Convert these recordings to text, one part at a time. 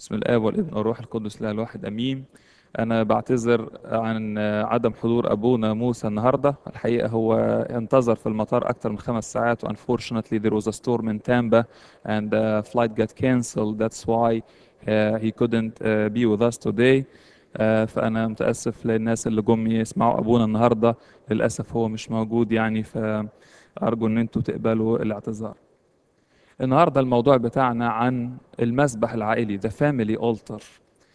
بسم الآب والابن والروح القدس لا الواحد أمين أنا بعتذر عن عدم حضور أبونا موسى النهاردة الحقيقة هو انتظر في المطار أكثر من خمس ساعات unfortunately there was a storm in Tampa and the flight got cancelled that's why uh, he couldn't uh, be with us today uh, فأنا متأسف للناس اللي جم يسمعوا أبونا النهاردة للأسف هو مش موجود يعني فأرجو إن أنتوا تقبلوا الاعتذار النهارده الموضوع بتاعنا عن المسبح العائلي the family altar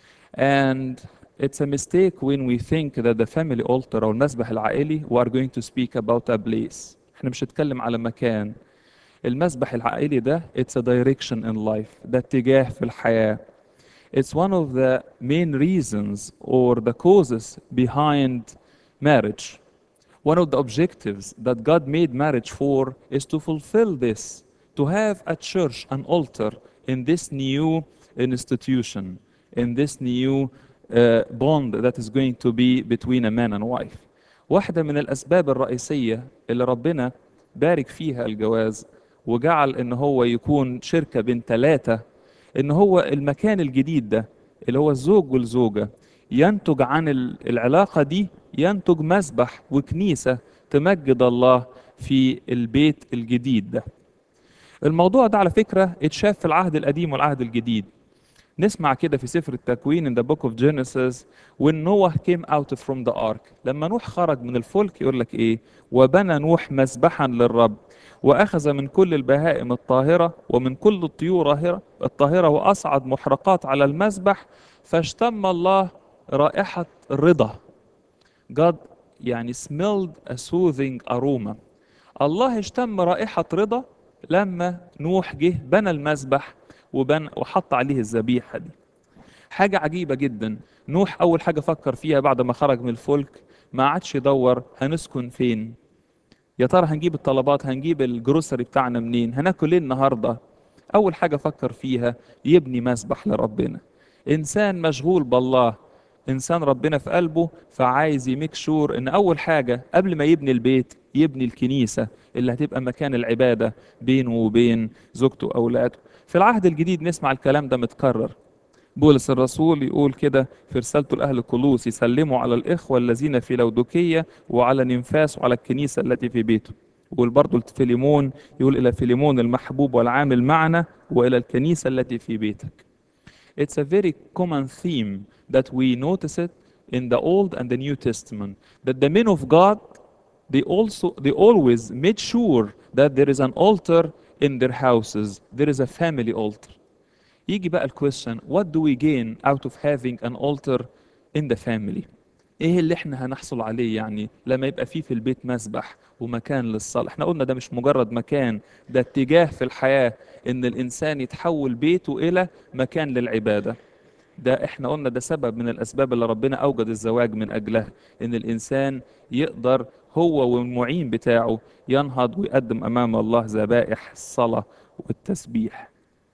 and it's a mistake when we think that the family altar أو المسبح العائلي we are going to speak about a place احنا مش هنتكلم على مكان المسبح العائلي ده it's a direction in life ده اتجاه في الحياة it's one of the main reasons or the causes behind marriage one of the objectives that God made marriage for is to fulfill this to have a church, an altar in this new institution, in this new uh, bond that is going to be between a man and wife. واحدة من الأسباب الرئيسية اللي ربنا بارك فيها الجواز وجعل إن هو يكون شركة بين ثلاثة إن هو المكان الجديد ده اللي هو الزوج والزوجة ينتج عن العلاقة دي ينتج مسبح وكنيسة تمجد الله في البيت الجديد ده. الموضوع ده على فكرة اتشاف في العهد القديم والعهد الجديد نسمع كده في سفر التكوين in the book of Genesis when Noah came out from the ark لما نوح خرج من الفلك يقول لك ايه وبنى نوح مسبحا للرب وأخذ من كل البهائم الطاهرة ومن كل الطيور الطاهرة وأصعد محرقات على المسبح فاشتم الله رائحة الرضا God يعني smelled a soothing aroma الله اشتم رائحة رضا لما نوح جه بنى المسبح وبنى وحط عليه الذبيحه دي حاجه عجيبه جدا نوح اول حاجه فكر فيها بعد ما خرج من الفلك ما عادش يدور هنسكن فين يا ترى هنجيب الطلبات هنجيب الجروسري بتاعنا منين هناكل ايه النهارده اول حاجه فكر فيها يبني مسبح لربنا انسان مشغول بالله انسان ربنا في قلبه فعايز يميك شور ان اول حاجه قبل ما يبني البيت يبني الكنيسه اللي هتبقى مكان العباده بينه وبين زوجته واولاده في العهد الجديد نسمع الكلام ده متكرر بولس الرسول يقول كده في رسالته لاهل كولوس يسلموا على الاخوه الذين في لودوكيه وعلى ننفاس وعلى الكنيسه التي في بيته يقول برضه فيليمون يقول الى فيليمون المحبوب والعامل معنا والى الكنيسه التي في بيتك It's a very common theme that we notice it in the Old and the New Testament that the men of God they also they always made sure that there is an altar in their houses there is a family altar يجي بقى الكويشن what do we gain out of having an altar in the family ايه اللي احنا هنحصل عليه يعني لما يبقى فيه في البيت مسبح ومكان للصلاة احنا قلنا ده مش مجرد مكان ده اتجاه في الحياة ان الانسان يتحول بيته الى مكان للعبادة ده احنا قلنا ده سبب من الاسباب اللي ربنا اوجد الزواج من اجلها ان الانسان يقدر هو والمعين بتاعه ينهض ويقدم امام الله ذبائح الصلاة والتسبيح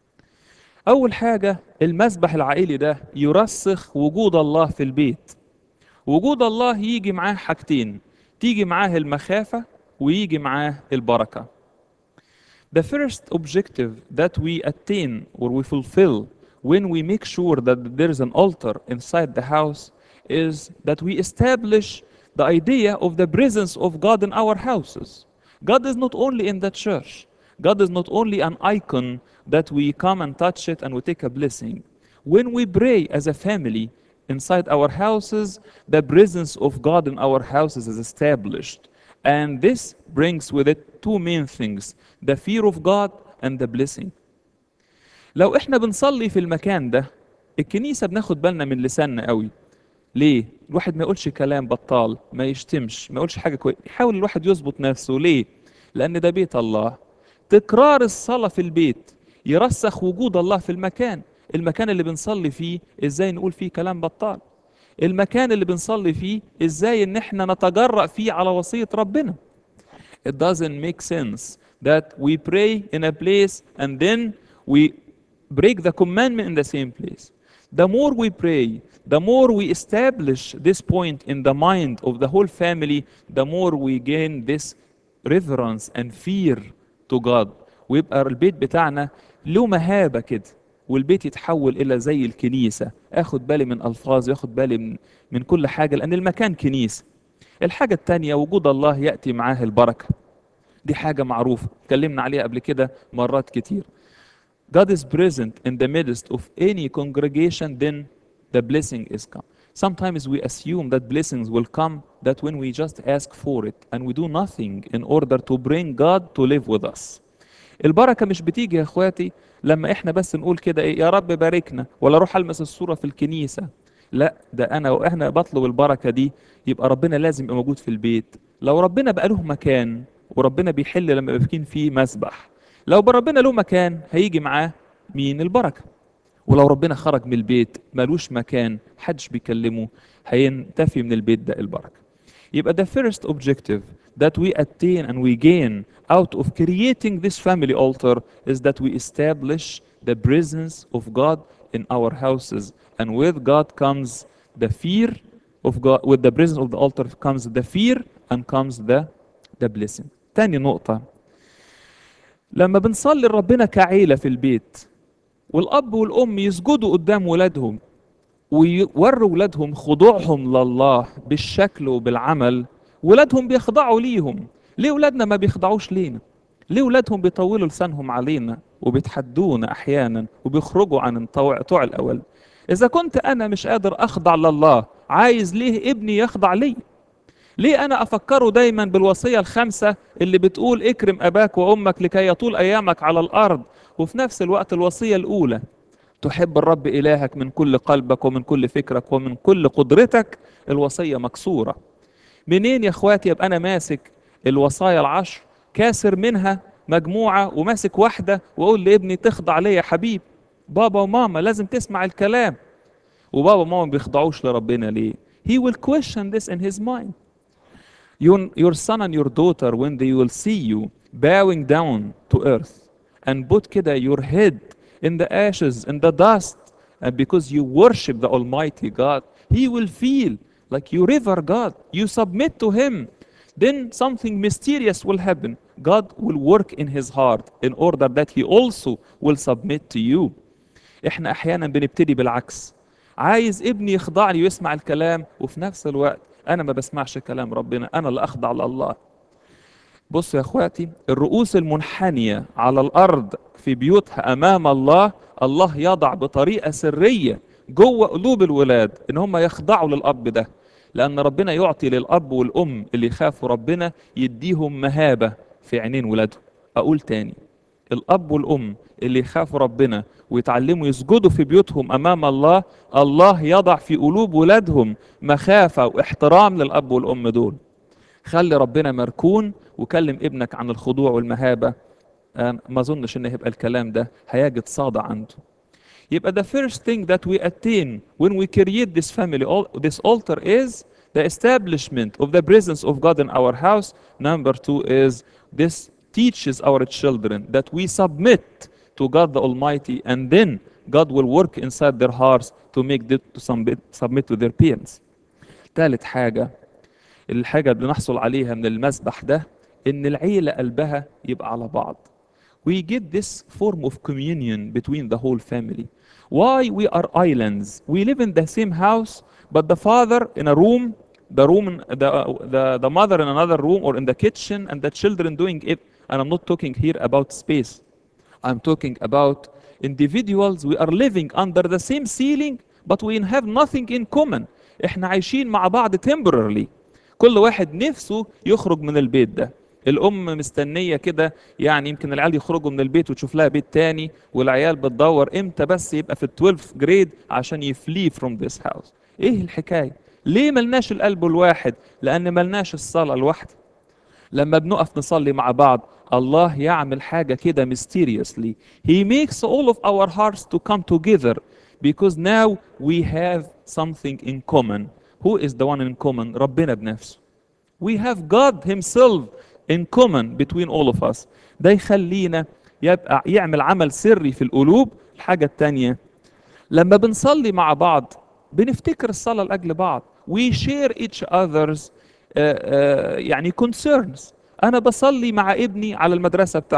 اول حاجة المسبح العائلي ده يرسخ وجود الله في البيت وجود الله يجي معاه حاجتين تيجي معاه المخافة ويجي معاه البركة The first objective that we attain or we fulfill when we make sure that there is an altar inside the house is that we establish the idea of the presence of God in our houses. God is not only in the church. God is not only an icon that we come and touch it and we take a blessing. When we pray as a family inside our houses, the presence of God in our houses is established. And this brings with it two main things the fear of God and the blessing. لو احنا بنصلي في المكان ده الكنيسة بناخد بالنا من لساننا قوي ليه؟ الواحد ما يقولش كلام بطال ما يشتمش ما يقولش حاجة كويسة يحاول الواحد يظبط نفسه ليه؟ لأن ده بيت الله تكرار الصلاة في البيت يرسخ وجود الله في المكان المكان اللي بنصلي فيه ازاي نقول فيه كلام بطال المكان اللي بنصلي فيه ازاي ان احنا نتجرأ فيه على وصية ربنا It doesn't make sense that we pray in a place and then we break the commandment in the same place. The more we pray, the more we establish this point in the mind of the whole family, the more we gain this reverence and fear to God. ويبقى البيت بتاعنا له مهابة كده والبيت يتحول الى زي الكنيسه اخد بالي من الفاظ واخد بالي من من كل حاجه لان المكان كنيسه الحاجه التانية وجود الله ياتي معاه البركه دي حاجه معروفه اتكلمنا عليها قبل كده مرات كتير God is present in the midst of any congregation, then the blessing is come. Sometimes we assume that blessings will come that when we just ask for it and we do nothing in order to bring God to live with us. البركة مش بتيجي يا اخواتي لما احنا بس نقول كده ايه يا رب باركنا ولا اروح المس الصورة في الكنيسة لا ده انا واحنا بطلب البركة دي يبقى ربنا لازم يبقى موجود في البيت لو ربنا بقى له مكان وربنا بيحل لما يبقى فيه فيه مسبح لو ربنا له مكان هيجي معاه مين البركة ولو ربنا خرج من البيت ملوش مكان محدش بيكلمه هينتفي من البيت ده البركة يبقى the first objective that we attain and we gain out of creating this family altar is that we establish the presence of God in our houses and with God comes the fear of God with the presence of the altar comes the fear and comes the the blessing تاني نقطة لما بنصلي لربنا كعيلة في البيت والأب والأم يسجدوا قدام ولادهم ويوروا ولادهم خضوعهم لله بالشكل وبالعمل ولادهم بيخضعوا ليهم ليه ولادنا ما بيخضعوش لينا ليه ولادهم بيطولوا لسانهم علينا وبيتحدونا احيانا وبيخرجوا عن طوع طوع الاول اذا كنت انا مش قادر اخضع لله عايز ليه ابني يخضع لي ليه انا افكره دايما بالوصيه الخمسه اللي بتقول اكرم اباك وامك لكي يطول ايامك على الارض وفي نفس الوقت الوصيه الاولى تحب الرب الهك من كل قلبك ومن كل فكرك ومن كل قدرتك الوصيه مكسوره منين يا اخواتي يبقى انا ماسك الوصايا العشر كاسر منها مجموعه وماسك واحده واقول لابني تخضع لي يا حبيب بابا وماما لازم تسمع الكلام وبابا وماما ما بيخضعوش لربنا ليه he will question this in his mind your, your son and your daughter when they will see you bowing down to earth and put كده your head in the ashes in the dust and because you worship the almighty God he will feel like you revere God you submit to him then something mysterious will happen God will work in his heart in order that he also will submit to you احنا احيانا بنبتدي بالعكس عايز ابني يخضع لي ويسمع الكلام وفي نفس الوقت انا ما بسمعش كلام ربنا انا اللي اخضع لله بصوا يا اخواتي الرؤوس المنحنيه على الارض في بيوتها امام الله الله يضع بطريقه سريه جوه قلوب الولاد ان هم يخضعوا للاب ده لان ربنا يعطي للاب والام اللي يخافوا ربنا يديهم مهابه في عينين ولادهم اقول تاني الاب والام اللي يخافوا ربنا ويتعلموا يسجدوا في بيوتهم امام الله الله يضع في قلوب ولادهم مخافه واحترام للاب والام دول خلي ربنا مركون وكلم ابنك عن الخضوع والمهابه آه، ما اظنش ان هيبقى الكلام ده هيجد صادع عنده يبقى the first thing that we attain when we create this family al- this altar is the establishment of the presence of God in our house number two is this teaches our children that we submit to God the Almighty and then God will work inside their hearts to make them to submit, submit to their parents ثالث حاجة الحاجة اللي بنحصل عليها من المسبح ده إن العيلة قلبها يبقى على بعض. We get this form of communion between the whole family. Why we are islands? We live in the same house, but the father in a room, the room, the the the mother in another room or in the kitchen, and the children doing it. And I'm not talking here about space. I'm talking about individuals. We are living under the same ceiling, but we have nothing in common. احنا عايشين مع بعض temporarily. كل واحد نفسه يخرج من البيت ده الام مستنيه كده يعني يمكن العيال يخرجوا من البيت وتشوف لها بيت تاني والعيال بتدور امتى بس يبقى في ال 12 جريد عشان يفلي فروم ذيس هاوس ايه الحكايه ليه ملناش القلب الواحد لان ملناش الصلاه الواحده لما بنقف نصلي مع بعض الله يعمل حاجة كده mysteriously He makes all of our hearts to come together because now we have something in common Who is the one in common ربنا بنفسه We have God himself in common between all of us ده يخلينا يبقى يعمل عمل سري في القلوب الحاجة التانية لما بنصلي مع بعض بنفتكر الصلاة لأجل بعض we share each other's uh, uh, يعني concerns أنا بصلي مع ابني على المدرسة بتاعته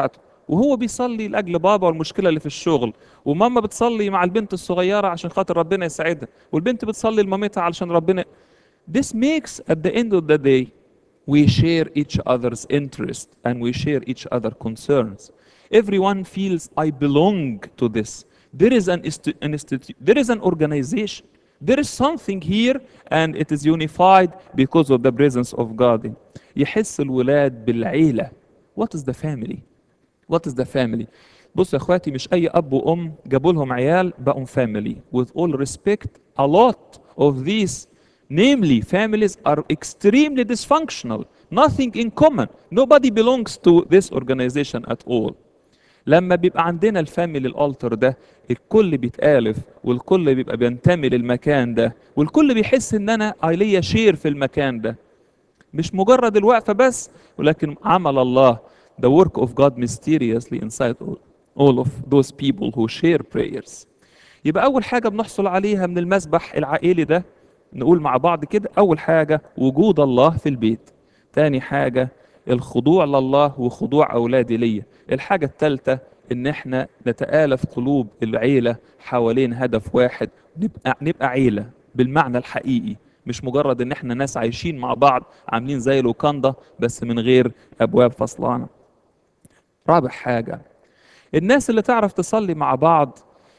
وهو بيصلي لاجل بابا والمشكله اللي في الشغل وماما بتصلي مع البنت الصغيره عشان خاطر ربنا يساعدها والبنت بتصلي لمامتها علشان ربنا This makes at the end of the day we share each other's interest and we share each other concerns. Everyone feels I belong to this. There is an, istu- an institute, there is an organization. There is something here and it is unified because of the presence of God. يحس الولاد بالعيلة. What is the family? What is the family? بصوا يا اخواتي مش اي اب وام جابوا لهم عيال بقوا family. With all respect, a lot of these namely families are extremely dysfunctional. Nothing in common. Nobody belongs to this organization at all. لما بيبقى عندنا الفاميلي الالتر ده الكل بيتآلف والكل بيبقى بينتمي للمكان ده والكل بيحس ان انا ليا شير في المكان ده مش مجرد الوقفة بس ولكن عمل الله the work of God mysteriously inside all, all of those people who share prayers يبقى أول حاجة بنحصل عليها من المسبح العائلي ده نقول مع بعض كده أول حاجة وجود الله في البيت تاني حاجة الخضوع لله وخضوع أولادي ليا الحاجة الثالثة إن إحنا نتآلف قلوب العيلة حوالين هدف واحد نبقى نبقى عيلة بالمعنى الحقيقي مش مجرد إن إحنا ناس عايشين مع بعض عاملين زي لوكاندا بس من غير أبواب فصلانة. رابع حاجة الناس اللي تعرف تصلي مع بعض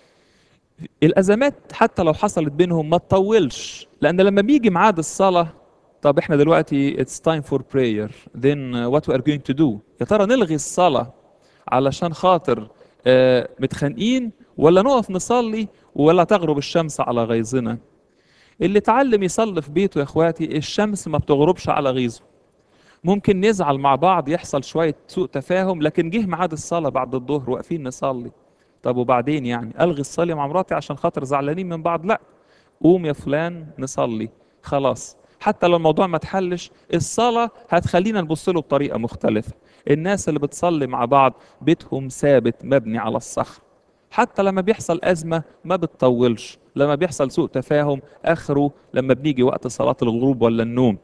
الأزمات حتى لو حصلت بينهم ما تطولش لأن لما بيجي ميعاد الصلاة طب احنا دلوقتي it's time for prayer then what we are going to do يا ترى نلغي الصلاة علشان خاطر آه، متخانقين ولا نقف نصلي ولا تغرب الشمس على غيظنا اللي اتعلم يصلي في بيته يا اخواتي الشمس ما بتغربش على غيظه ممكن نزعل مع بعض يحصل شوية سوء تفاهم لكن جه ميعاد الصلاة بعد الظهر واقفين نصلي طب وبعدين يعني ألغي الصلاة مع مراتي عشان خاطر زعلانين من بعض لا قوم يا فلان نصلي خلاص حتى لو الموضوع ما اتحلش الصلاة هتخلينا نبص له بطريقة مختلفة الناس اللي بتصلي مع بعض بيتهم ثابت مبني على الصخر حتى لما بيحصل أزمة ما بتطولش لما بيحصل سوء تفاهم آخره لما بنيجي وقت صلاة الغروب ولا النوم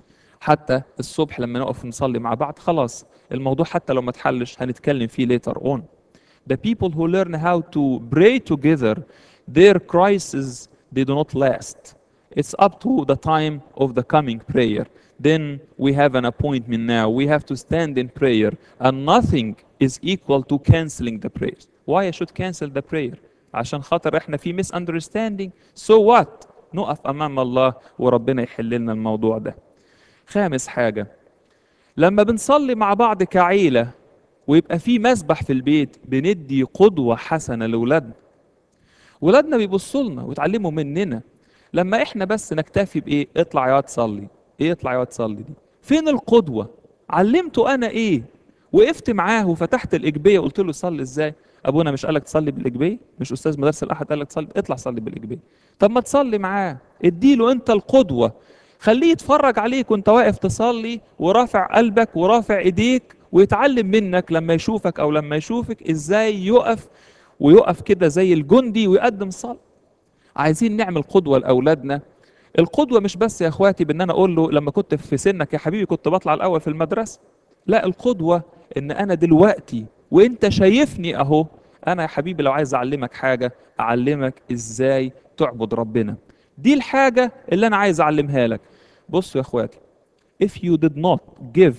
حتى الصبح لما نقف نصلي مع بعض خلاص الموضوع حتى لو ما اتحلش هنتكلم فيه later on the people who learn how to pray together their crises they do not last it's up to the time of the coming prayer then we have an appointment now we have to stand in prayer and nothing is equal to canceling the prayers why I should cancel the prayer عشان خاطر احنا في misunderstanding so what نقف امام الله وربنا يحل لنا الموضوع ده خامس حاجة لما بنصلي مع بعض كعيلة ويبقى في مسبح في البيت بندي قدوة حسنة لأولادنا ولادنا بيبصوا لنا ويتعلموا مننا لما احنا بس نكتفي بايه اطلع يا واد صلي ايه اطلع يا واد صلي دي فين القدوة علمته انا ايه وقفت معاه وفتحت الاجبيه وقلت له صلي ازاي ابونا مش قالك تصلي بالاجبيه مش استاذ مدرسه الاحد قالك تصلي اطلع صلي بالاجبيه طب ما تصلي معاه اديله انت القدوه خليه يتفرج عليك وانت واقف تصلي ورافع قلبك ورافع ايديك ويتعلم منك لما يشوفك او لما يشوفك ازاي يقف ويقف كده زي الجندي ويقدم صلاة عايزين نعمل قدوة لأولادنا القدوة مش بس يا اخواتي بان انا اقول له لما كنت في سنك يا حبيبي كنت بطلع الاول في المدرسة لا القدوة ان انا دلوقتي وانت شايفني اهو انا يا حبيبي لو عايز اعلمك حاجة اعلمك ازاي تعبد ربنا دي الحاجة اللي انا عايز اعلمها لك بصوا يا اخواتي if you did not give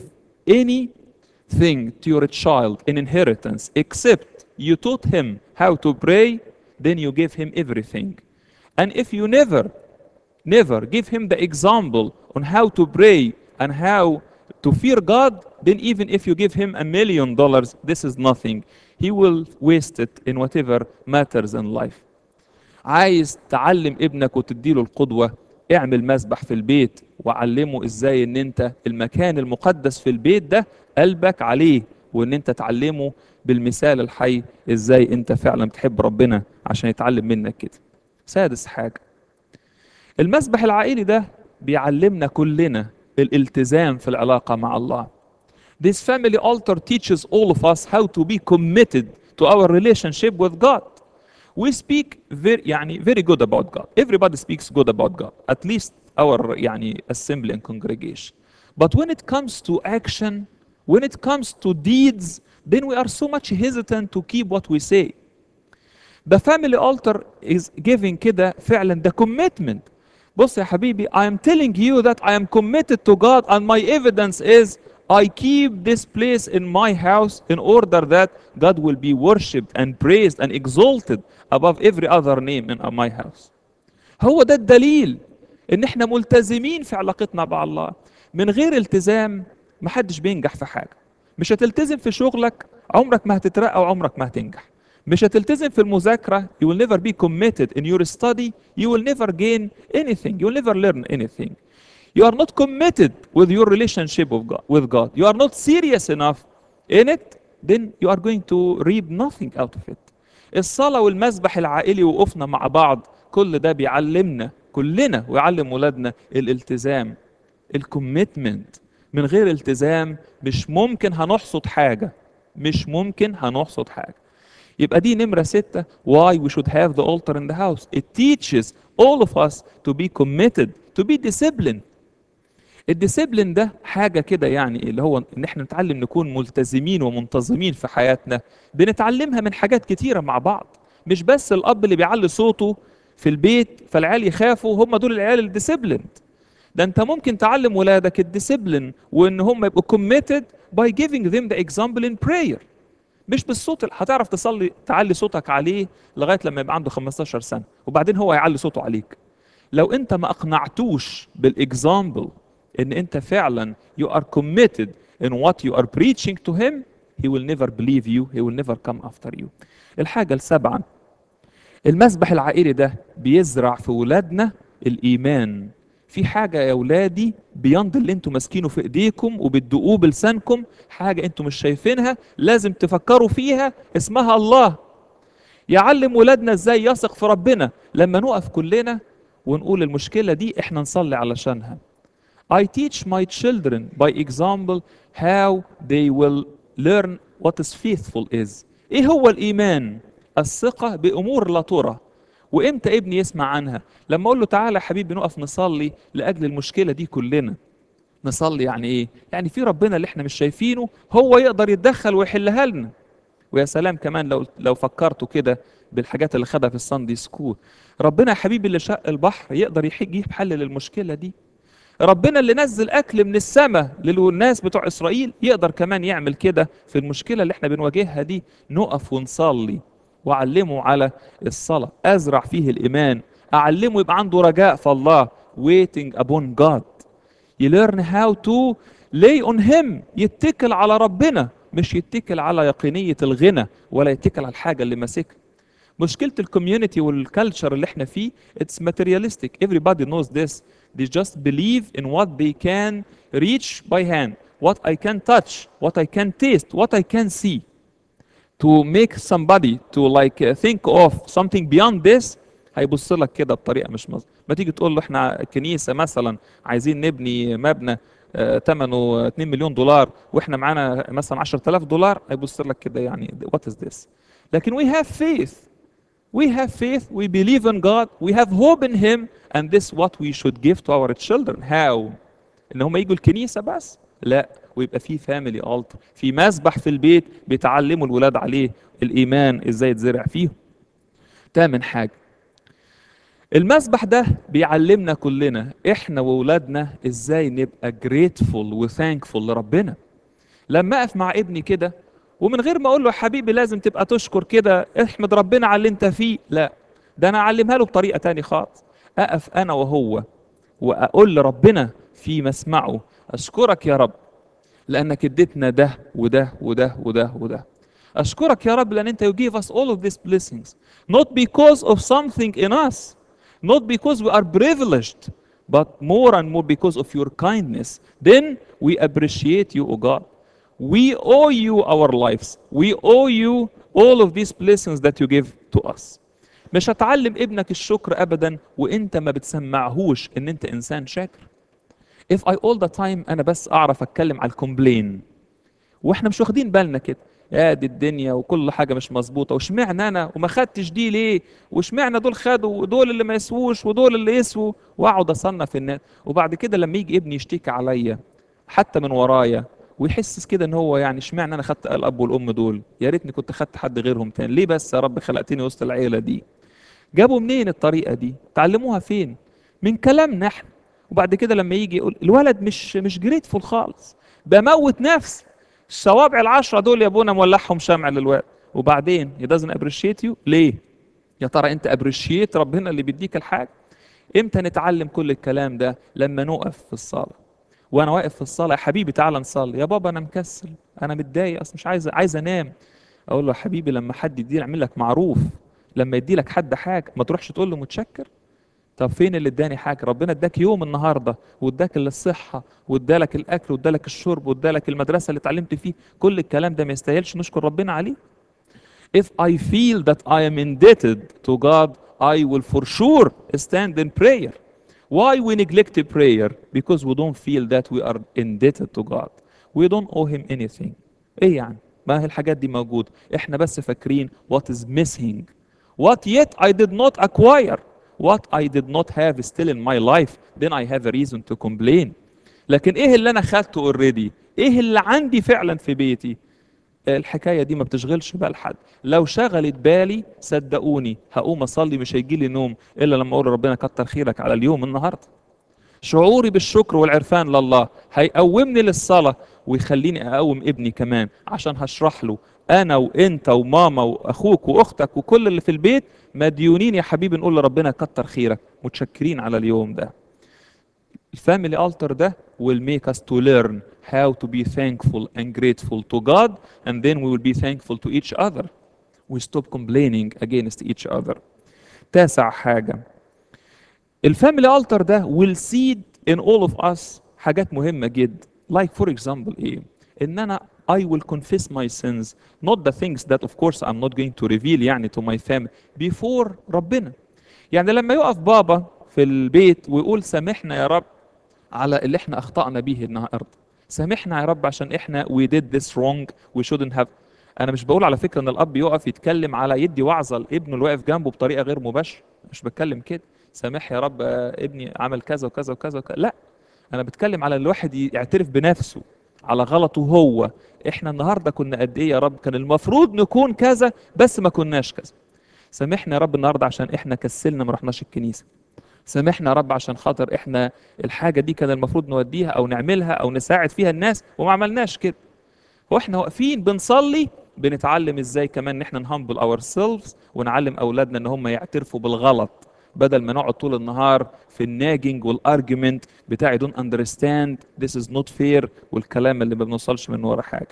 anything to your child in inheritance except you taught him how to pray then you give him everything and if you never never give him the example on how to pray and how to fear God, then even if you give him a million dollars, this is nothing. He will waste it in whatever matters in life. عايز تعلم ابنك وتديله القدوة اعمل مسبح في البيت وعلمه ازاي ان انت المكان المقدس في البيت ده قلبك عليه وان انت تعلمه بالمثال الحي ازاي انت فعلا بتحب ربنا عشان يتعلم منك كده سادس حاجة المسبح العائلي ده بيعلمنا كلنا الالتزام في العلاقة مع الله. This family altar teaches all of us how to be committed to our relationship with God. We speak very يعني very good about God. Everybody speaks good about God. At least our يعني assembly and congregation. But when it comes to action, when it comes to deeds, then we are so much hesitant to keep what we say The family altar is giving كده فعلا the commitment بص يا حبيبي I am telling you that I am committed to God and my evidence is I keep this place in my house in order that God will be worshipped and praised and exalted above every other name in my house. هو ده الدليل ان احنا ملتزمين في علاقتنا مع الله من غير التزام محدش بينجح في حاجة مش هتلتزم في شغلك عمرك ما هتترقى وعمرك ما هتنجح مش هتلتزم في المذاكرة you will never be committed in your study you will never gain anything you will never learn anything you are not committed with your relationship with God, with God you are not serious enough in it then you are going to reap nothing out of it الصلاة والمسبح العائلي وقفنا مع بعض كل ده بيعلمنا كلنا ويعلم ولادنا الالتزام الكوميتمنت من غير التزام مش ممكن هنحصد حاجة مش ممكن هنحصد حاجة يبقى دي نمرة ستة why we should have the altar in the house it teaches all of us to be committed to be disciplined الديسيبلين ده حاجة كده يعني اللي هو ان احنا نتعلم نكون ملتزمين ومنتظمين في حياتنا بنتعلمها من حاجات كتيرة مع بعض مش بس الاب اللي بيعلي صوته في البيت فالعيال يخافوا هم دول العيال الديسيبليند ده انت ممكن تعلم ولادك الديسيبلين وان هم يبقوا committed by giving them the example in prayer مش بالصوت هتعرف تصلي تعلي صوتك عليه لغايه لما يبقى عنده 15 سنه وبعدين هو هيعلي صوته عليك لو انت ما اقنعتوش بالاكزامبل ان انت فعلا you are committed in what you are preaching to him he will never believe you he will never come after you الحاجه السابعه المسبح العائلي ده بيزرع في ولادنا الايمان في حاجه يا ولادي بيند اللي انتوا ماسكينه في ايديكم وبتدقوه بلسانكم حاجه انتوا مش شايفينها لازم تفكروا فيها اسمها الله يعلم ولادنا ازاي يثق في ربنا لما نقف كلنا ونقول المشكله دي احنا نصلي علشانها I teach my children by example how they will learn what is faithful is. ايه هو الايمان؟ الثقة بامور لا ترى. وامتى ابني يسمع عنها؟ لما اقول له تعالى يا حبيبي نقف نصلي لاجل المشكلة دي كلنا. نصلي يعني ايه؟ يعني في ربنا اللي احنا مش شايفينه هو يقدر يتدخل ويحلها لنا. ويا سلام كمان لو لو فكرتوا كده بالحاجات اللي خدها في الساندي سكول. ربنا يا حبيبي اللي شق البحر يقدر يجيب حل للمشكلة دي. ربنا اللي نزل اكل من السماء للناس بتوع اسرائيل يقدر كمان يعمل كده في المشكله اللي احنا بنواجهها دي نقف ونصلي واعلمه على الصلاه ازرع فيه الايمان اعلمه يبقى عنده رجاء في الله waiting upon God you learn how to lay on him يتكل على ربنا مش يتكل على يقينيه الغنى ولا يتكل على الحاجه اللي ماسكها مشكله الكوميونتي والكالتشر اللي احنا فيه اتس materialistic everybody knows this they just believe in what they can reach by hand what I can touch what I can taste what I can see to make somebody to like uh, think of something beyond this هيبص لك كده بطريقه مش مظبوطه ما تيجي تقول له احنا كنيسه مثلا عايزين نبني مبنى آه، ثمنه 2 مليون دولار واحنا معانا مثلا 10000 دولار هيبص لك كده يعني what is this لكن we have faith we have faith we believe in God we have hope in him and this what we should give to our children how ان هم يجوا الكنيسه بس لا ويبقى في فاميلي altar في مسبح في البيت بيتعلموا الولاد عليه الايمان ازاي يتزرع فيهم تامن حاجه المسبح ده بيعلمنا كلنا احنا واولادنا ازاي نبقى grateful وثانكفول لربنا لما اقف مع ابني كده ومن غير ما اقول له يا حبيبي لازم تبقى تشكر كده احمد ربنا على اللي انت فيه لا ده انا اعلمها له بطريقه تاني خالص اقف انا وهو واقول لربنا في مسمعه اشكرك يا رب لانك اديتنا ده وده وده وده وده اشكرك يا رب لان انت you give us all of these blessings not because of something in us not because we are privileged but more and more because of your kindness then we appreciate you o God we owe you our lives we owe you all of these blessings that you give to us مش هتعلم ابنك الشكر ابدا وانت ما بتسمعهوش ان انت انسان شاكر if I all the time انا بس اعرف اتكلم على الكومبلين واحنا مش واخدين بالنا كده يا دي الدنيا وكل حاجه مش مظبوطه واشمعنى انا وما خدتش دي ليه واشمعنى دول خدوا ودول اللي ما يسووش ودول اللي يسووا واقعد اصنف الناس وبعد كده لما يجي ابني يشتكي عليا حتى من ورايا ويحس كده ان هو يعني اشمعنى انا خدت الاب والام دول يا ريتني كنت خدت حد غيرهم تاني ليه بس يا رب خلقتني وسط العيله دي جابوا منين الطريقه دي تعلموها فين من كلامنا احنا وبعد كده لما يجي يقول الولد مش مش جريتفول خالص بموت نفسي الصوابع العشرة دول يا ابونا مولعهم شمع للواد وبعدين he doesn't appreciate you ليه يا ترى انت ابريشيت ربنا اللي بيديك الحاجه امتى نتعلم كل الكلام ده لما نقف في الصلاه وانا واقف في الصلاه يا حبيبي تعالى نصلي يا بابا انا مكسل انا متضايق اصلا مش عايز عايز انام اقول له يا حبيبي لما حد يدي يعمل لك معروف لما يدي لك حد حاجه ما تروحش تقول له متشكر طب فين اللي اداني حاجه ربنا اداك يوم النهارده واداك الصحه وادالك الاكل وادالك الشرب وادالك المدرسه اللي اتعلمت فيه كل الكلام ده ما يستاهلش نشكر ربنا عليه if I feel that I am indebted to God I will for sure stand in prayer why we neglect prayer because we don't feel that we are indebted to God we don't owe him anything ايه يعني ما هي الحاجات دي موجوده احنا بس فاكرين what is missing what yet I did not acquire what I did not have still in my life then I have a reason to complain لكن ايه اللي انا خدته اوريدي ايه اللي عندي فعلا في بيتي الحكايه دي ما بتشغلش بال حد لو شغلت بالي صدقوني هقوم اصلي مش هيجي لي نوم الا لما اقول ربنا كتر خيرك على اليوم النهارده شعوري بالشكر والعرفان لله هيقومني للصلاه ويخليني اقوم ابني كمان عشان هشرح له انا وانت وماما واخوك واختك وكل اللي في البيت مديونين يا حبيبي نقول لربنا كتر خيرك متشكرين على اليوم ده الفاميلي التر ده will make us to learn how to be thankful and grateful to God and then we will be thankful to each other we stop complaining against each other تاسع حاجة الفاميلي التر ده will seed in all of us حاجات مهمة جدا like for example ايه ان انا I will confess my sins not the things that of course I'm not going to reveal يعني to my family before ربنا يعني لما يقف بابا في البيت ويقول سامحنا يا رب على اللي احنا اخطأنا بيه النهارده سامحنا يا رب عشان احنا we did this wrong we shouldn't have انا مش بقول على فكره ان الاب يقف يتكلم على يدي وعظه لابنه اللي واقف جنبه بطريقه غير مباشره مش بتكلم كده سامح يا رب ابني عمل كذا وكذا وكذا, وكذا. لا انا بتكلم على الواحد يعترف بنفسه على غلطه هو احنا النهارده كنا قد ايه يا رب كان المفروض نكون كذا بس ما كناش كذا سامحنا يا رب النهارده عشان احنا كسلنا ما رحناش الكنيسه سامحنا يا رب عشان خاطر احنا الحاجه دي كان المفروض نوديها او نعملها او نساعد فيها الناس وما عملناش كده واحنا واقفين بنصلي بنتعلم ازاي كمان ان احنا نهمبل اور سيلفز ونعلم اولادنا ان هم يعترفوا بالغلط بدل ما نقعد طول النهار في الناجنج والارجيومنت بتاعي دون اندرستاند ذس از نوت فير والكلام اللي ما بنوصلش من ورا حاجه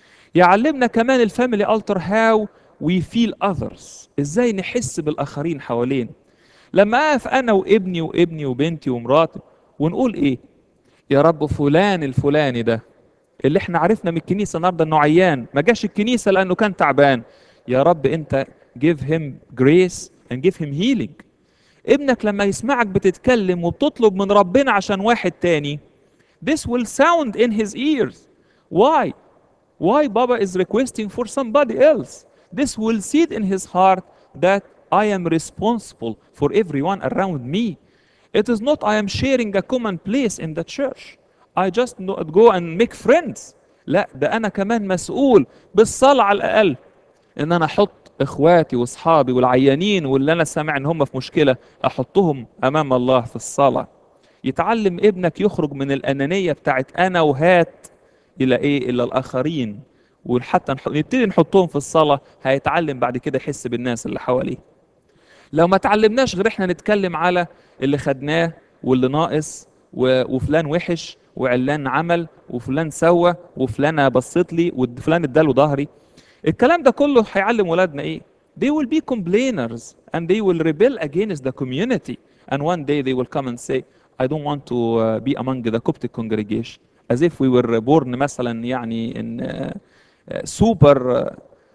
يعلمنا كمان الفاميلي التر هاو وي فيل اذرز ازاي نحس بالاخرين حوالينا لما اقف انا وابني وابني وبنتي ومراتي ونقول ايه يا رب فلان الفلاني ده اللي احنا عرفنا من الكنيسه النهارده انه عيان ما جاش الكنيسه لانه كان تعبان يا رب انت give him grace and give him healing ابنك لما يسمعك بتتكلم وبتطلب من ربنا عشان واحد تاني this will sound in his ears why why Baba is requesting for somebody else this will seed in his heart that I am responsible for everyone around me. It is not I am sharing a common place in the church. I just not go and make friends. لا ده أنا كمان مسؤول بالصلاة على الأقل إن أنا أحط إخواتي وأصحابي والعيانين واللي أنا سامع إن هم في مشكلة أحطهم أمام الله في الصلاة. يتعلم ابنك يخرج من الأنانية بتاعت أنا وهات إلى إيه؟ إلى الآخرين. وحتى نبتدي نحطهم في الصلاة هيتعلم بعد كده يحس بالناس اللي حواليه. لو ما تعلمناش غير احنا نتكلم على اللي خدناه واللي ناقص و... وفلان وحش وعلان عمل وفلان سوى وفلانة بصت لي وفلان اداله ظهري الكلام ده كله هيعلم ولادنا ايه they will be complainers and they will rebel against the community and one day they will come and say I don't want to uh, be among the Coptic congregation as if we were born مثلا يعني in uh, uh, super uh,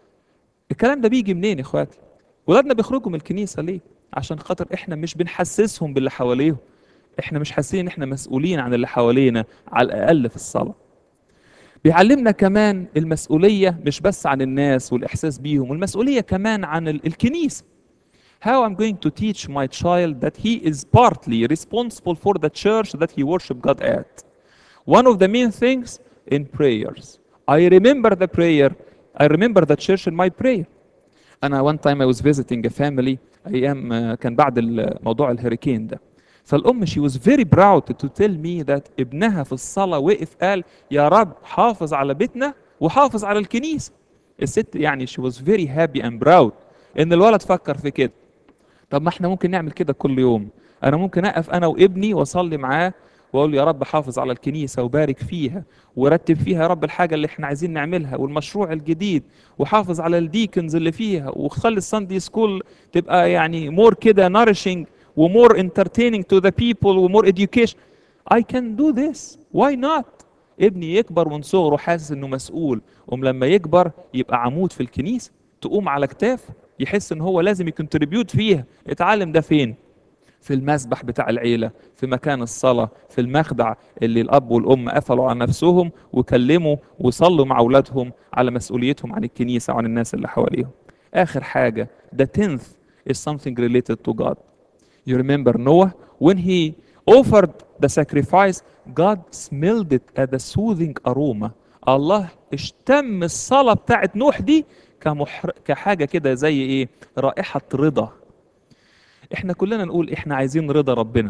الكلام ده بيجي منين يا اخواتي ولادنا بيخرجوا من الكنيسه ليه عشان خاطر احنا مش بنحسسهم باللي حواليهم احنا مش حاسين ان احنا مسؤولين عن اللي حوالينا على الاقل في الصلاه بيعلمنا كمان المسؤوليه مش بس عن الناس والاحساس بيهم والمسؤوليه كمان عن ال- الكنيسه how I'm going to teach my child that he is partly responsible for the church that he worship God at one of the main things in prayers I remember the prayer I remember the church in my prayer انا one time I was visiting a family ايام آه، كان بعد ال- موضوع الهurricane ده فالام she was very proud to tell me that ابنها في الصلاه وقف قال يا رب حافظ على بيتنا وحافظ على الكنيسه الست يعني she was very happy and proud ان الولد فكر في كده طب ما احنا ممكن نعمل كده كل يوم انا ممكن اقف انا وابني واصلي معاه واقول له يا رب حافظ على الكنيسه وبارك فيها ورتب فيها يا رب الحاجه اللي احنا عايزين نعملها والمشروع الجديد وحافظ على الديكنز اللي فيها وخلي الساندي سكول تبقى يعني مور كده nourishing ومور entertaining to the people ومور education I can do this why not ابني يكبر من صغره حاسس انه مسؤول قوم لما يكبر يبقى عمود في الكنيسه تقوم على كتافه يحس ان هو لازم يكونتريبيوت فيها اتعلم ده فين في المسبح بتاع العيلة في مكان الصلاة في المخدع اللي الأب والأم قفلوا على نفسهم وكلموا وصلوا مع أولادهم على مسؤوليتهم عن الكنيسة وعن الناس اللي حواليهم آخر حاجة the tenth is something related to God you remember Noah when he offered the sacrifice God smelled it as a soothing aroma الله اشتم الصلاة بتاعت نوح دي كمحر... كحاجة كده زي ايه رائحة رضا احنا كلنا نقول احنا عايزين رضا ربنا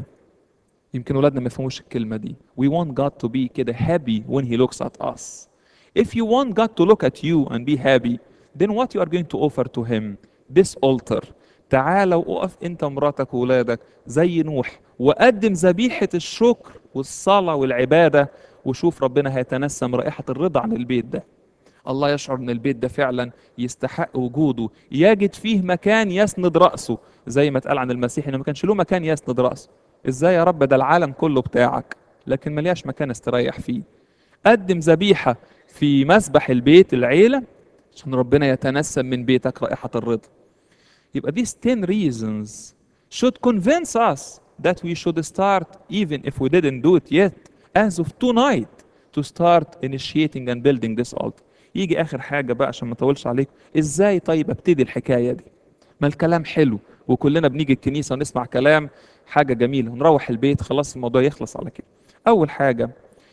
يمكن ولادنا ما يفهموش الكلمة دي we want God to be كده happy when he looks at us if you want God to look at you and be happy then what you are going to offer to him this altar تعال وقف انت ومراتك وولادك زي نوح وقدم ذبيحة الشكر والصلاة والعبادة وشوف ربنا هيتنسم رائحة الرضا عن البيت ده الله يشعر ان البيت ده فعلا يستحق وجوده يجد فيه مكان يسند رأسه زي ما اتقال عن المسيح انه ما كانش له مكان يسند رأسه ازاي يا رب ده العالم كله بتاعك لكن ملياش مكان استريح فيه قدم ذبيحة في مسبح البيت العيلة عشان ربنا يتنسم من بيتك رائحة الرضا يبقى these 10 reasons should convince us that we should start even if we didn't do it yet as of tonight to start initiating and building this altar يجي اخر حاجه بقى عشان ما اطولش عليك ازاي طيب ابتدي الحكايه دي ما الكلام حلو وكلنا بنيجي الكنيسه ونسمع كلام حاجه جميله ونروح البيت خلاص الموضوع يخلص على كده اول حاجه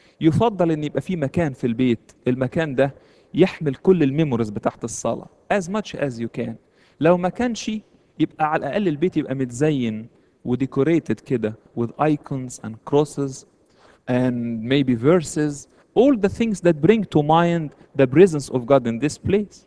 يفضل ان يبقى في مكان في البيت المكان ده يحمل كل الميموريز بتاعت الصلاه as much as you can لو ما كانش يبقى على الاقل البيت يبقى متزين وديكوريتد كده with icons and crosses and maybe verses all the things that bring to mind the presence of God in this place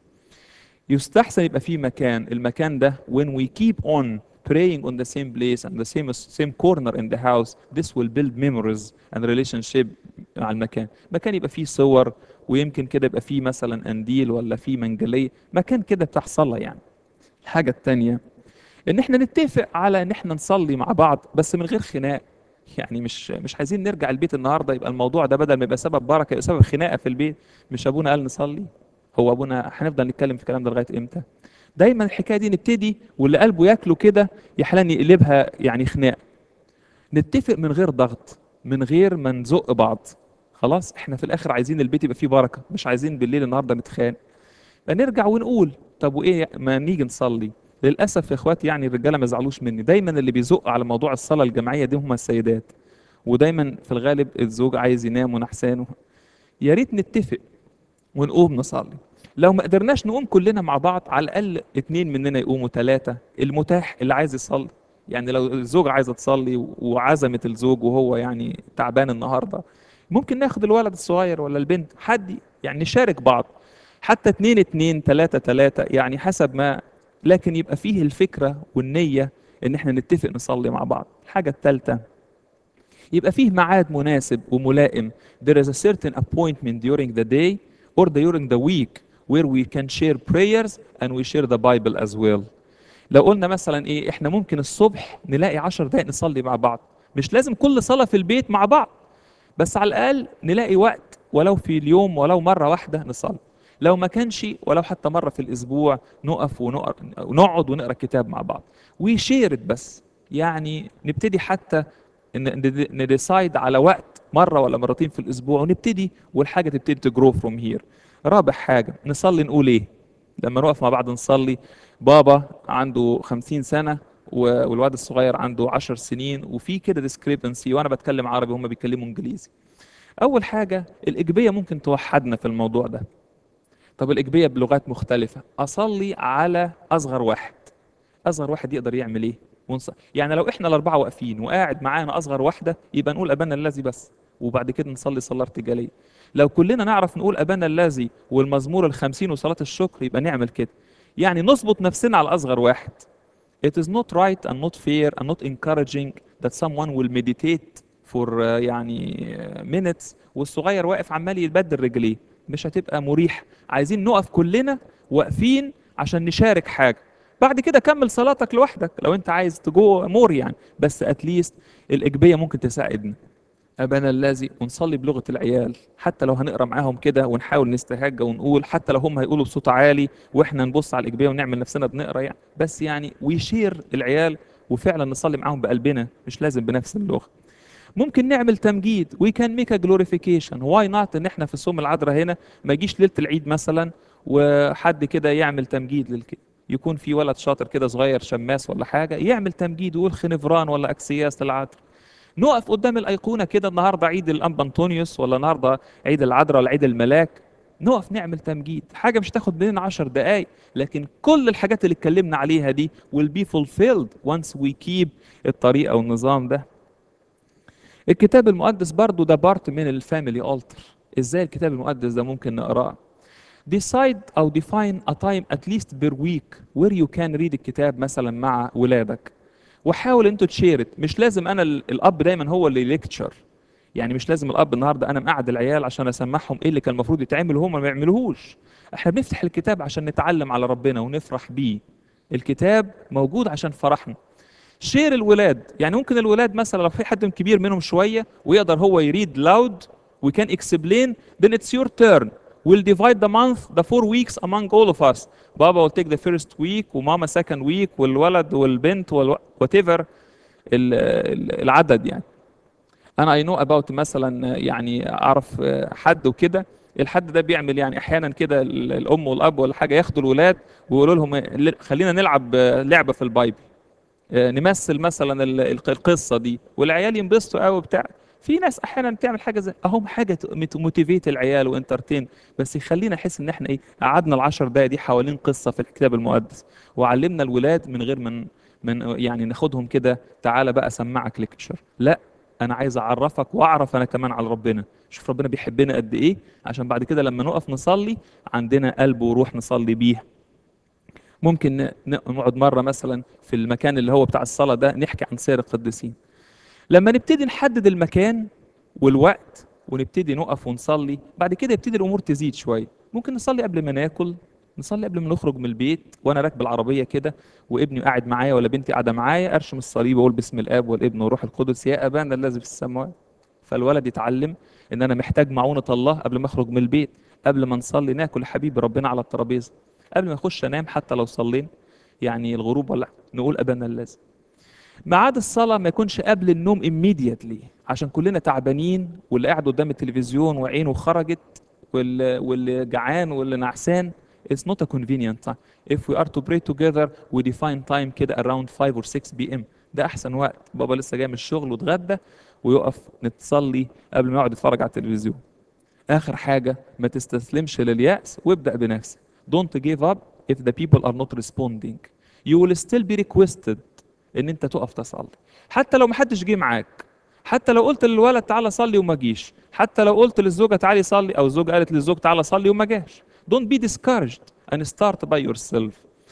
يستحسن يبقى في مكان المكان ده when we keep on praying on the same place and the same same corner in the house this will build memories and relationship مع المكان مكان يبقى فيه صور ويمكن كده يبقى فيه مثلا قنديل ولا فيه منجلية مكان كده بتاع صلاة يعني الحاجة التانية ان احنا نتفق على ان احنا نصلي مع بعض بس من غير خناق يعني مش مش عايزين نرجع البيت النهارده يبقى الموضوع ده بدل ما يبقى سبب بركه يبقى سبب خناقه في البيت مش ابونا قال نصلي هو ابونا هنفضل نتكلم في الكلام ده لغايه امتى دايما الحكايه دي نبتدي واللي قلبه ياكله كده يحلن يقلبها يعني خناق نتفق من غير ضغط من غير ما نزق بعض خلاص احنا في الاخر عايزين البيت يبقى فيه بركه مش عايزين بالليل النهارده نتخانق فنرجع ونقول طب وايه ما نيجي نصلي للاسف يا اخواتي يعني الرجاله ما يزعلوش مني دايما اللي بيزق على موضوع الصلاه الجماعيه دي هم السيدات ودايما في الغالب الزوج عايز ينام ونحسانه يا ريت نتفق ونقوم نصلي لو ما قدرناش نقوم كلنا مع بعض على الاقل اتنين مننا يقوموا ثلاثه المتاح اللي عايز يصلي يعني لو الزوجة عايزة تصلي وعزمت الزوج وهو يعني تعبان النهاردة ممكن ناخد الولد الصغير ولا البنت حد يعني نشارك بعض حتى اتنين اتنين تلاتة تلاتة يعني حسب ما لكن يبقى فيه الفكرة والنية ان احنا نتفق نصلي مع بعض الحاجة التالتة يبقى فيه ميعاد مناسب وملائم there is a certain appointment during the day or during the week where we can share prayers and we share the Bible as well لو قلنا مثلا ايه احنا ممكن الصبح نلاقي عشر دقايق نصلي مع بعض مش لازم كل صلاة في البيت مع بعض بس على الأقل نلاقي وقت ولو في اليوم ولو مرة واحدة نصلي لو ما كانش ولو حتى مرة في الأسبوع نقف ونقر- ونقعد ونقرأ كتاب مع بعض ويشيرت بس يعني نبتدي حتى نديسايد على وقت مرة ولا مرتين في الأسبوع ونبتدي والحاجة تبتدي تجرو فروم هير رابع حاجة نصلي نقول إيه لما نقف مع بعض نصلي بابا عنده خمسين سنة و- والواد الصغير عنده عشر سنين وفي كده discrepancy وأنا بتكلم عربي وهم بيتكلموا إنجليزي اول حاجه الايجابيه ممكن توحدنا في الموضوع ده طب الايجابيه بلغات مختلفه اصلي على اصغر واحد اصغر واحد يقدر يعمل ايه ونص... يعني لو احنا الاربعه واقفين وقاعد معانا اصغر واحده يبقى نقول ابانا الذي بس وبعد كده نصلي صلاه ارتجاليه لو كلنا نعرف نقول ابانا الذي والمزمور الخمسين وصلاه الشكر يبقى نعمل كده يعني نظبط نفسنا على اصغر واحد It is not right and not fair and not encouraging that someone will meditate for uh, يعني uh, minutes والصغير واقف عمال يبدل رجليه مش هتبقى مريح عايزين نقف كلنا واقفين عشان نشارك حاجة بعد كده كمل صلاتك لوحدك لو انت عايز تجو مور يعني بس اتليست الإيجابية ممكن تساعدنا أبانا الذي ونصلي بلغة العيال حتى لو هنقرا معاهم كده ونحاول نستهجى ونقول حتى لو هم هيقولوا بصوت عالي واحنا نبص على الإيجابية ونعمل نفسنا بنقرا يعني بس يعني ويشير العيال وفعلا نصلي معاهم بقلبنا مش لازم بنفس اللغة ممكن نعمل تمجيد وي كان ميك ا جلوريفيكيشن واي نوت ان احنا في الصوم العذراء هنا ما يجيش ليله العيد مثلا وحد كده يعمل تمجيد للك يكون في ولد شاطر كده صغير شماس ولا حاجه يعمل تمجيد ويقول خنفران ولا اكسياس للعذراء نقف قدام الايقونه كده النهارده عيد الانبا انطونيوس ولا النهارده عيد العذراء ولا عيد الملاك نقف نعمل تمجيد حاجه مش تاخد مننا 10 دقائق لكن كل الحاجات اللي اتكلمنا عليها دي will be fulfilled once we keep الطريقه والنظام ده الكتاب المقدس برضو ده بارت من الفاميلي التر ازاي الكتاب المقدس ده ممكن نقراه decide او define a time at least per week where you can read الكتاب مثلا مع ولادك وحاول انتوا تشيرت مش لازم انا ال- الاب دايما هو اللي ليكتشر يعني مش لازم الاب النهارده انا مقعد العيال عشان اسمعهم ايه اللي كان المفروض يتعمل وهم ما يعملوهوش احنا بنفتح الكتاب عشان نتعلم على ربنا ونفرح بيه الكتاب موجود عشان فرحنا شير الولاد يعني ممكن الولاد مثلا لو في حد كبير منهم شويه ويقدر هو يريد لاود we can explain then it's your turn we'll divide the month the four weeks among all of us بابا will take the first week وماما second week والولد والبنت وال whatever ال- ال- العدد يعني انا اي نو اباوت مثلا يعني اعرف حد وكده الحد ده بيعمل يعني احيانا كده ال- الام والاب ولا حاجه ياخدوا الولاد ويقولوا لهم إيه، خلينا نلعب لعبه في البايبل آه، نمثل مثلا ال- الق- القصه دي والعيال ينبسطوا قوي بتاع في ناس احيانا بتعمل حاجه زي اهم حاجه موتيفيت العيال وانترتين بس يخلينا نحس ان احنا ايه قعدنا العشر دقايق دي حوالين قصه في الكتاب المقدس وعلمنا الولاد من غير من من يعني ناخدهم كده تعالى بقى اسمعك ليكتشر لا انا عايز اعرفك واعرف انا كمان على ربنا شوف ربنا بيحبنا قد ايه عشان بعد كده لما نقف نصلي عندنا قلب وروح نصلي بيه ممكن ن- ن- نقعد مرة مثلا في المكان اللي هو بتاع الصلاة ده نحكي عن سير القديسين لما نبتدي نحدد المكان والوقت ونبتدي نقف ونصلي بعد كده يبتدي الأمور تزيد شوية ممكن نصلي قبل ما ناكل نصلي قبل ما نخرج من البيت وانا راكب العربيه كده وابني قاعد معايا ولا بنتي قاعده معايا ارشم الصليب واقول بسم الاب والابن والروح القدس يا ابانا الذي في السماوات فالولد يتعلم ان انا محتاج معونه الله قبل ما اخرج من البيت قبل ما نصلي ناكل يا حبيبي ربنا على الترابيزه قبل ما اخش انام حتى لو صلينا يعني الغروب ولا نقول ابانا الذي ميعاد الصلاة ما يكونش قبل النوم immediately عشان كلنا تعبانين واللي قاعد قدام التلفزيون وعينه خرجت واللي, واللي جعان واللي نعسان it's not a convenient time if we are to pray together we define time كده around 5 or 6 p.m. ده أحسن وقت بابا لسه جاي من الشغل واتغدى ويقف نتصلي قبل ما يقعد يتفرج على التلفزيون آخر حاجة ما تستسلمش لليأس وابدأ بنفسك don't give up if the people are not responding you will still be requested ان انت تقف تصلي حتى لو ما حدش جه معاك حتى لو قلت للولد تعالى صلي وما جيش حتى لو قلت للزوجه تعالي صلي او الزوجه قالت للزوج تعالى صلي وما جاش don't be discouraged and start by yourself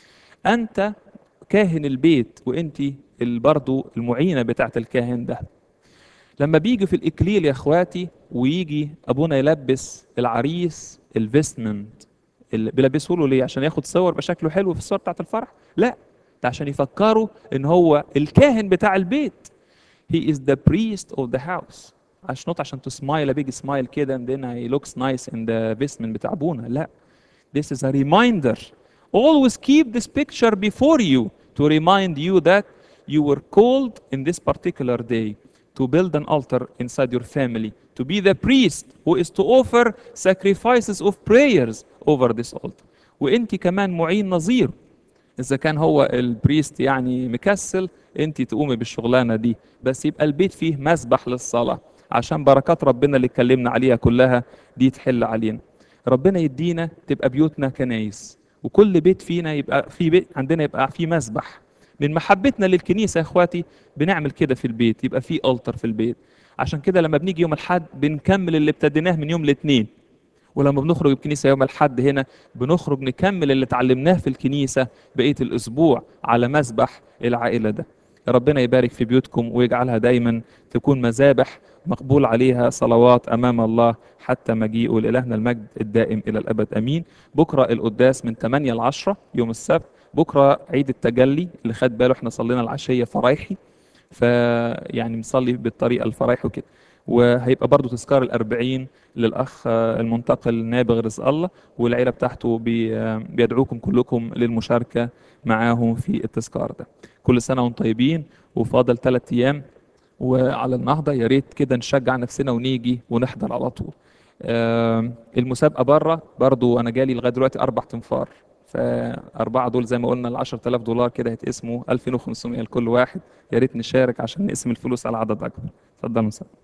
انت كاهن البيت وانت ال- برضو المعينه بتاعت الكاهن ده لما بيجي في الاكليل يا اخواتي ويجي ابونا يلبس العريس الفيستمنت اللي بيلبسه له ليه عشان ياخد صور بشكله حلو في الصور بتاعت الفرح لا ده عشان يفكروا ان هو الكاهن بتاع البيت he is the priest of the house عشان not عشان to smile a big smile كده and then he looks nice in the vestment بتاع ابونا لا this is a reminder always keep this picture before you to remind you that you were called in this particular day to build an altar inside your family to be the priest who is to offer sacrifices of prayers over this altar وانت كمان معين نظير اذا كان هو البريست يعني مكسل انت تقومي بالشغلانه دي بس يبقى البيت فيه مسبح للصلاه عشان بركات ربنا اللي اتكلمنا عليها كلها دي تحل علينا ربنا يدينا تبقى بيوتنا كنايس وكل بيت فينا يبقى في بيت عندنا يبقى في مسبح من محبتنا للكنيسة يا اخواتي بنعمل كده في البيت يبقى في ألتر في البيت عشان كده لما بنيجي يوم الحد بنكمل اللي ابتديناه من يوم الاثنين ولما بنخرج الكنيسة يوم الحد هنا بنخرج نكمل اللي اتعلمناه في الكنيسة بقية الأسبوع على مسبح العائلة ده ربنا يبارك في بيوتكم ويجعلها دايما تكون مذابح مقبول عليها صلوات أمام الله حتى مجيئه لإلهنا المجد الدائم إلى الأبد أمين بكرة القداس من 8 ل 10 يوم السبت بكرة عيد التجلي اللي خد باله احنا صلينا العشية فرايحي فيعني نصلي بالطريقة الفرايح وكده وهيبقى برضو تذكار الأربعين للأخ المنتقل نابغ رزق الله والعيلة بتاعته بي- بيدعوكم كلكم للمشاركة معاهم في التذكار ده كل سنة وانتم طيبين وفاضل ثلاث أيام وعلى النهضة يا ريت كده نشجع نفسنا ونيجي ونحضر على طول آم، المسابقة بره برضو أنا جالي لغاية دلوقتي أربع تنفار فأربعة دول زي ما قلنا ال 10000 دولار كده هيتقسموا 2500 لكل واحد يا ريت نشارك عشان نقسم الفلوس على عدد أكبر اتفضلوا مساء